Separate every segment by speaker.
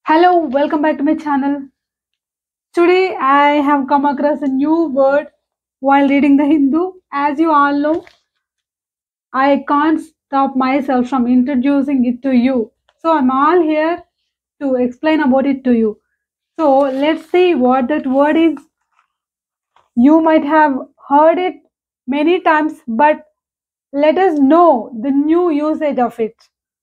Speaker 1: Hello, welcome back to my channel. Today I have come across a new word while reading the Hindu. As you all know, I can't stop myself from introducing it to you. So I'm all here to explain about it to you. So let's see what that word is. You might have heard it many times, but let us know the new usage of it.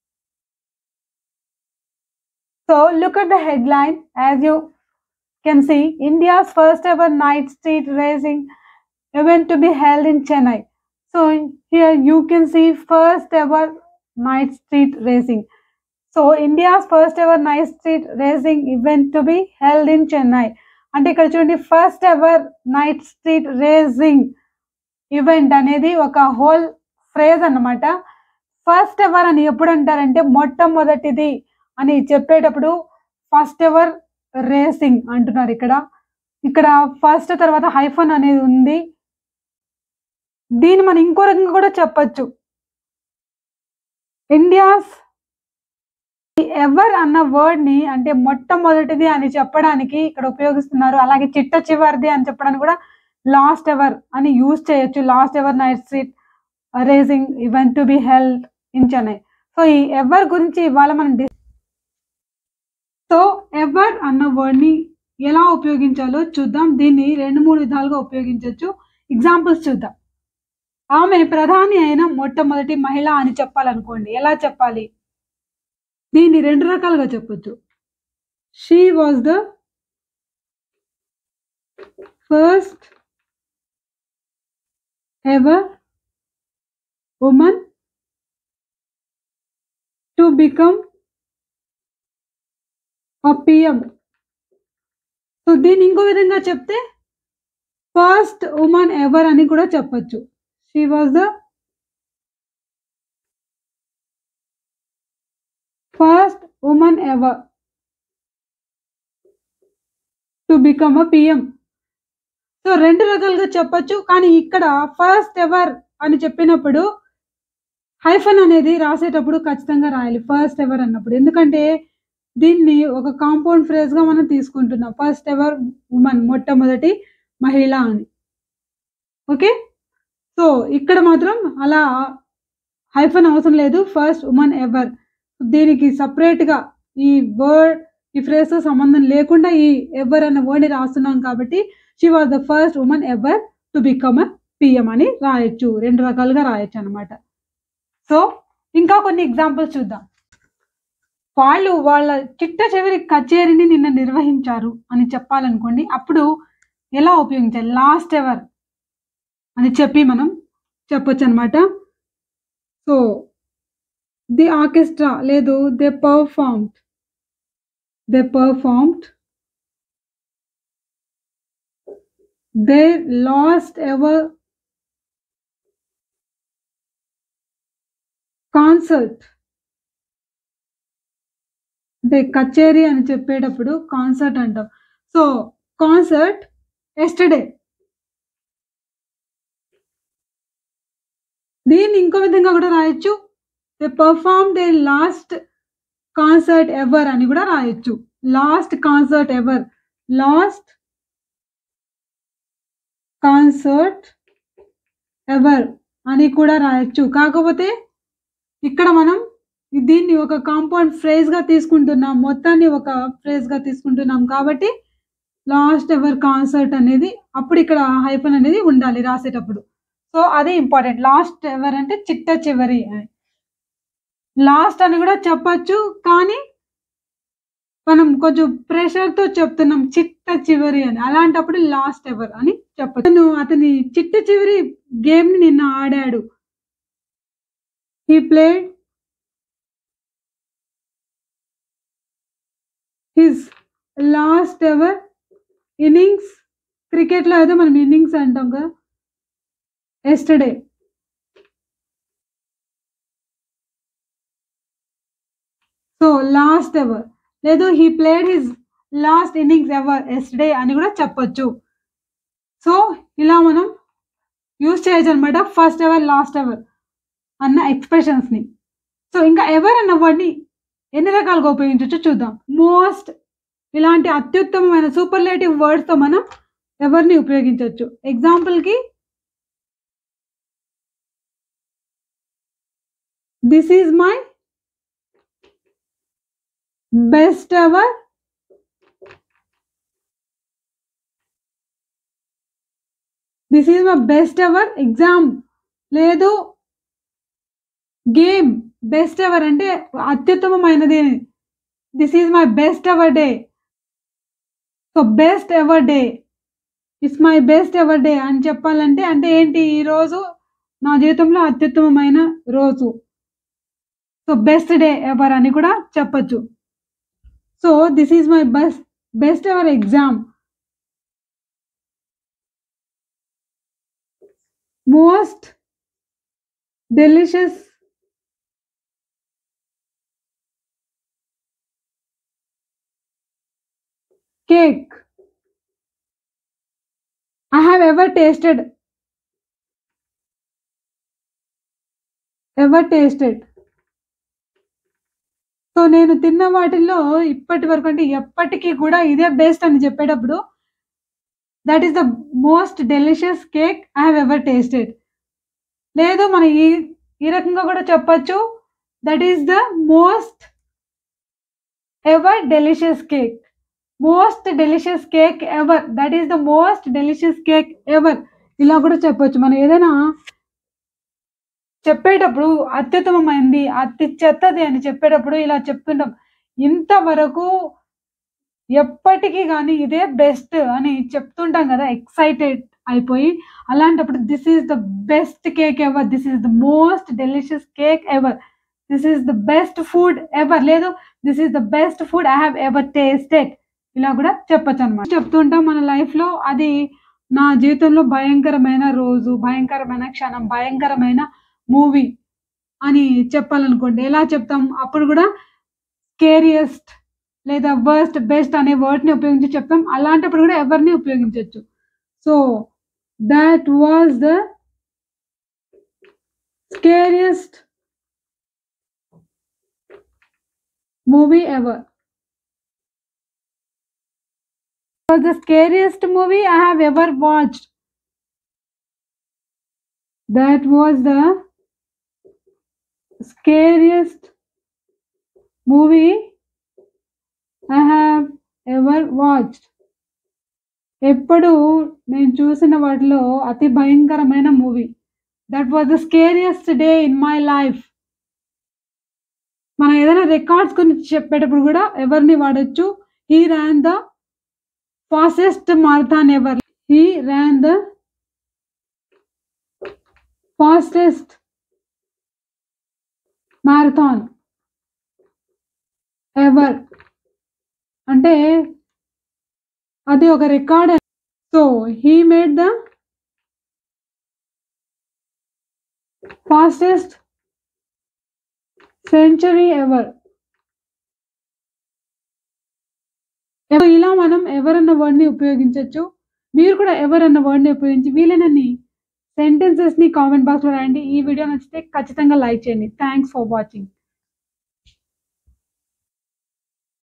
Speaker 1: So look at the headline as you can see India's first ever night street racing event to be held in Chennai. So here you can see first ever night street racing. So India's first ever night street racing event to be held in Chennai. అంటే ఇక్కడ చూడండి first ever night street racing event అనేది ఒక whole phrase అన్నమాట first ever అని ఎప్పుడు అంటారంటే మొట్టమొదటిది అని చెప్పేటప్పుడు ఫస్ట్ ఎవర్ రేసింగ్ అంటున్నారు ఇక్కడ ఇక్కడ ఫస్ట్ తర్వాత హైఫన్ అనేది ఉంది దీన్ని మనం ఇంకో రకంగా కూడా చెప్పొచ్చు ఇండియాస్ ఎవర్ అన్న వర్డ్ ని అంటే మొట్టమొదటిది అని చెప్పడానికి ఇక్కడ ఉపయోగిస్తున్నారు అలాగే చిట్ట చివరిది అని చెప్పడానికి కూడా లాస్ట్ ఎవర్ అని యూజ్ చేయొచ్చు last ever night street racing event to be held in Chennai so ఈ ఎవర్ గురించి ఇవాళ మనం డి- సో ఎవర్ అన్న వర్డ్ ని ఎలా ఉపయోగించాలో చూద్దాం దీన్ని రెండు మూడు విధాలుగా ఉపయోగించవచ్చు ఎగ్జాంపుల్స్ చూద్దాం ఆమె ప్రధాని అయిన మొట్టమొదటి మహిళ అని చెప్పాలనుకోండి ఎలా చెప్పాలి దీన్ని రెండు రకాలుగా చెప్పొచ్చు she was the first ever woman to become PM so దీన్ని ఇంకో విధంగా చెప్తే ఫస్ట్ ఉమన్ ఎవర్ అని కూడా చెప్పొచ్చు she was the first woman ever to become a PM so రెండు రకాలుగా చెప్పొచ్చు కానీ ఇక్కడ ఫస్ట్ ఎవర్ అని చెప్పినప్పుడు హైఫన్ అనేది రాసేటప్పుడు ఖచ్చితంగా రాయాలి ఫస్ట్ ఎవర్ అన్నప్పుడు ఎందుకంటే దీన్ని ఒక కాంపౌండ్ ఫ్రేజ్ గా మనం తీసుకుంటున్నాం ఫస్ట్ ఎవర్ ఉమన్ మొట్టమొదటి మహిళ అని ఓకే సో ఇక్కడ మాత్రం అలా హైఫన్ అవసరం లేదు ఫస్ట్ ఉమన్ ఎవర్ దీనికి separate గా ఈ వర్డ్ ఈ phrase తో సంబంధం లేకుండా ఈ ఎవర్ అన్న వర్డ్ ని రాస్తున్నాం కాబట్టి she was the first woman ever to become a PM అని రాయొచ్చు రెండు రకాలుగా రాయొచ్చు అనమాట సో ఇంకా కొన్ని ఎగ్జాంపుల్స్ చూద్దాం వాళ్ళు వాళ్ళ చిట్ట చివరి కచేరీని నిన్న నిర్వహించారు అని చెప్పాలనుకోండి అప్పుడు ఎలా ఉపయోగించాలి లాస్ట్ ఎవర్ అని చెప్పి మనం చెప్పొచ్చు అనమాట సో ది ఆర్కెస్ట్రా లేదు they performed they performed they last ever concert అంటే కచేరీ అని చెప్పేటప్పుడు కాన్సర్ట్ అంటాం సో కాన్సర్ట్ ఎస్టర్డే దీన్ని ఇంకో విధంగా కూడా రాయొచ్చు they perform they last concert ever అని కూడా రాయొచ్చు last concert ever last concert ever అని కూడా రాయొచ్చు కాకపోతే ఇక్కడ మనం దీన్ని ఒక కాంపౌండ్ ఫ్రేజ్ గా తీసుకుంటున్నాం మొత్తాన్ని ఒక ఫ్రేజ్ గా తీసుకుంటున్నాం కాబట్టి లాస్ట్ ఎవర్ కాన్సర్ట్ అనేది అప్పుడు ఇక్కడ హైఫన్ అనేది ఉండాలి రాసేటప్పుడు సో అదే ఇంపార్టెంట్ లాస్ట్ ఎవర్ అంటే చిట్ట చివరి లాస్ట్ అని కూడా చెప్పొచ్చు కానీ మనం కొంచెం ప్రెషర్ తో చెప్తున్నాం చిట్ట చివరి అని అలాంటప్పుడు లాస్ట్ ఎవర్ అని చెప్పచ్చు అతను అతని చిట్ట చివరి గేమ్ ని నిన్న ఆడాడు he played his last ever innings cricket లో అయితే మనం ఇన్నింగ్స్ అంటాం కదా ఎస్టర్డే సో లాస్ట్ ఎవర్ లేదు he played his last innings ever yesterday అని కూడా చెప్పొచ్చు సో ఇలా మనం యూజ్ చేయొచ్చు అనమాట ఫస్ట్ ఎవర్ లాస్ట్ ఎవర్ అన్న ఎక్స్ప్రెషన్స్ ని సో ఇంకా ఎవర్ అన్న వర్డ్ని ఎన్ని రకాలుగా ఉపయోగించొచ్చో చూద్దాం మోస్ట్ ఇలాంటి అత్యుత్తమమైన సూపర్లేటివ్ వర్డ్స్తో మనం ఎవరిని ఉపయోగించవచ్చు ఎగ్జాంపుల్కి this is my best ever this is my best ever exam లేదు గేమ్ బెస్ట్ ఎవర్ అంటే అత్యుత్తమమైనది this is my best ever day so best ever day it's my best ever day అని చెప్పాలంటే అంటే ఏంటి ఈరోజు నా జీవితంలో అత్యుత్తమమైన రోజు సో బెస్ట్ డే ఎవర్ అని కూడా చెప్పచ్చు so this is my best best ever exam most delicious cake I have ever tasted. Ever tasted. So నేను తిన్న వాటిల్లో ఇప్పటి వరకు అంటే ఎప్పటికీ కూడా ఇదే బెస్ట్ అని చెప్పేటప్పుడు that is the most delicious cake I have ever tasted లేదు మనం ఈ ఈ రకంగా కూడా చెప్పచ్చు that is the most ever delicious cake most delicious cake ever that is the most delicious cake ever ఇలా కూడా చెప్పొచ్చు మనం ఏదైనా చెప్పేటప్పుడు అత్యుత్తమమైంది అతి చెత్తది అని చెప్పేటప్పుడు ఇలా చెప్తుంటాం ఇంతవరకు ఎప్పటికీ కానీ ఇదే బెస్ట్ అని చెప్తుంటాం కదా ఎక్సైటెడ్ అయిపోయి అలాంటప్పుడు this is the best cake ever this is the most delicious cake ever this is the best food ever లేదు this is the best food I have ever tasted ఇలా కూడా చెప్పొచ్చు అనమాట చెప్తుంటాం మన లైఫ్ లో అది నా జీవితంలో భయంకరమైన రోజు భయంకరమైన క్షణం భయంకరమైన మూవీ అని చెప్పాలనుకోండి ఎలా చెప్తాం అప్పుడు కూడా స్కేరియస్ట్ లేదా వర్స్ట్ బెస్ట్ అనే వర్డ్ని ఉపయోగించి చెప్తాం అలాంటప్పుడు కూడా ఎవరిని ఉపయోగించవచ్చు so that was the scariest movie ever was the scariest movie I have ever watched. That was the scariest movie I have ever watched. ఎప్పుడు నేను చూసిన వాటిలో అతి భయంకరమైన movie that was the scariest day in my life మనం ఏదైనా records గురించి చెప్పేటప్పుడు కూడా ఎవరిని వాడచ్చు he ran the fastest marathon ever. He ran the fastest marathon ever. అంటే అది ఒక record so he made the fastest century ever ఇలా మనం ఎవరన్న వర్డ్ని ఉపయోగించవచ్చు మీరు కూడా ఎవరన్న వర్డ్ని ఉపయోగించి వీలైనన్ని సెంటెన్సెస్ని కామెంట్ బాక్స్లో రాయండి ఈ వీడియో నచ్చితే ఖచ్చితంగా లైక్ చేయండి థ్యాంక్స్ ఫర్ వాచింగ్